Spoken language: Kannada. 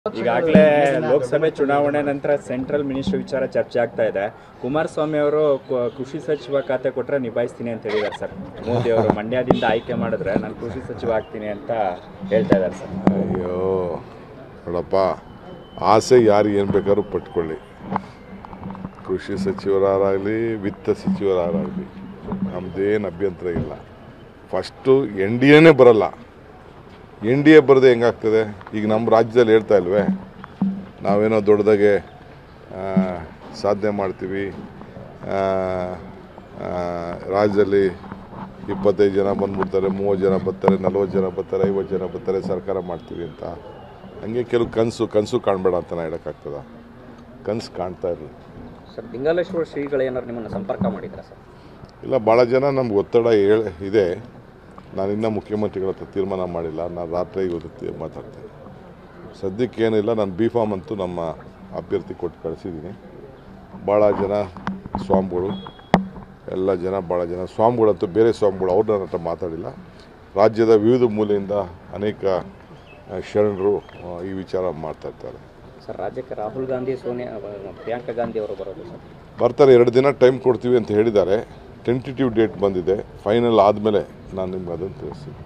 ಈಗಾಗಲೇ ಲೋಕಸಭೆ ಚುನಾವಣೆ ನಂತರ ಸೆಂಟ್ರಲ್ ಮಿನಿಸ್ಟರ್ ವಿಚಾರ ಚರ್ಚೆ ಆಗ್ತಾ ಇದೆ ಕುಮಾರಸ್ವಾಮಿ ಅವರು ಕು- ಕೃಷಿ ಸಚಿವ ಖಾತೆ ಕೊಟ್ಟರೆ ನಿಭಾಯಿಸ್ತೀನಿ ಅಂತ ಹೇಳಿದ್ದಾರೆ ಸರ್ ಮೋದಿ ಅವರು ಮಂಡ್ಯದಿಂದ ಆಯ್ಕೆ ಮಾಡಿದ್ರೆ ನಾನು ಕೃಷಿ ಸಚಿವ ಆಗ್ತೀನಿ ಅಂತ ಹೇಳ್ತಾ ಇದ್ದಾರೆ ಸರ್ ಅಯ್ಯೋ ನೋಡಪ್ಪ ಆಸೆ ಯಾರು ಏನು ಬೇಕಾದ್ರೂ ಪಟ್ಕೊಳ್ಳಿ ಕೃಷಿ ಸಚಿವರಾಗಲಿ ವಿತ್ತ ಸಚಿವರಾಗಲಿ ನಮ್ಮದೇನು ಅಭ್ಯಂತರ ಇಲ್ಲ ಫಸ್ಟು ಎನ್ ಡಿ ಎನೇ ಬರಲ್ಲ ಎನ್ ಡಿ ಎ ಬರದೆ ಹೆಂಗಾಗ್ತದೆ ಈಗ ನಮ್ಮ ರಾಜ್ಯದಲ್ಲಿ ಹೇಳ್ತಾ ಇಲ್ವೇ ನಾವೇನೋ ದೊಡ್ಡದಾಗೆ ಆ, ಸಾಧನೆ ಮಾಡ್ತೀವಿ ಆ, ಆ, ರಾಜ್ಯದಲ್ಲಿ ಇಪ್ಪತ್ತೈದು ಜನ ಬಂದ್ಬಿಡ್ತಾರೆ ಮೂವತ್ತು ಜನ ಬರ್ತಾರೆ ನಲ್ವತ್ತು ಜನ ಬರ್ತಾರೆ ಐವತ್ತು ಜನ ಬರ್ತಾರೆ ಸರ್ಕಾರ ಮಾಡ್ತೀವಿ ಅಂತ ಹಂಗೆ ಕೆಲವು ಕನಸು ಕನಸು ಕಾಣಬೇಡ ಅಂತ ನಾ ಹೇಳೋಕ್ಕಾಗ್ತದ ಕನಸು ಕಾಣ್ತಾ ಇರಲಿ ಸರ್ ಲಿಂಗಾಲೇಶ್ವರ ಶ್ರೀಗಳು ಏನಾರು ನಿಮ್ಮನ್ನು ಸಂಪರ್ಕ ಮಾಡಿದ್ರಾ ಸರ್ ಇಲ್ಲ ಭಾಳ ಜನ ನಮ್ಗೆ ಒತ್ತಡ ಹೇಳ ಇದೆ ನಾನು ಇನ್ನೂ ಮುಖ್ಯಮಂತ್ರಿಗಳ ಹತ್ರ ತೀರ್ಮಾನ ಮಾಡಿಲ್ಲ ನಾನು ರಾತ್ರಿ ಇವತ್ತು ತಿ- ಮಾತಾಡ್ತೇನೆ ಸದ್ಯಕ್ಕೆ ಏನಿಲ್ಲ ನಾನು ಬಿ ಫಾರ್ಮ್ ಅಂತೂ ನಮ್ಮ ಅಭ್ಯರ್ಥಿ ಕೊಟ್ಟು ಕಳಿಸಿದ್ದೀನಿ ಭಾಳ ಜನ ಸ್ವಾಮಿಗಳು ಎಲ್ಲ ಜನ ಭಾಳ ಜನ ಸ್ವಾಮಿಗಳಂತೂ ಬೇರೆ ಸ್ವಾಮಿಗಳು ಅವ್ರು ನನ್ನ ಹತ್ರ ಮಾತಾಡಿಲ್ಲ ರಾಜ್ಯದ ವಿವಿಧ ಮೂಲೆಯಿಂದ ಅನೇಕ ಆ, ಶರಣರು ಆ, ಈ ವಿಚಾರ ಮಾಡ್ತಾ ಇರ್ತಾರೆ ಸರ್ ರಾಜ್ಯಕ್ಕೆ ರಾಹುಲ್ ಗಾಂಧಿ ಸೋನಿಯಾ ಪ್ರಿಯಾಂಕಾ ಗಾಂಧಿ ಅವರು ಬರೋದು ಸರ್ ಬರ್ತಾರೆ ಎರಡು ದಿನ ಟೈಮ್ ಕೊಡ್ತೀವಿ ಅಂತ ಹೇಳಿದ್ದಾರೆ ಟೆಂಟಿಟಿವ್ ಡೇಟ್ ಬಂದಿದೆ ಫೈನಲ್ ಆದಮೇಲೆ ನಾನು ನಿಮ್ಗೆ ಅದನ್ನು ತಿಳಿಸ್ತೀನಿ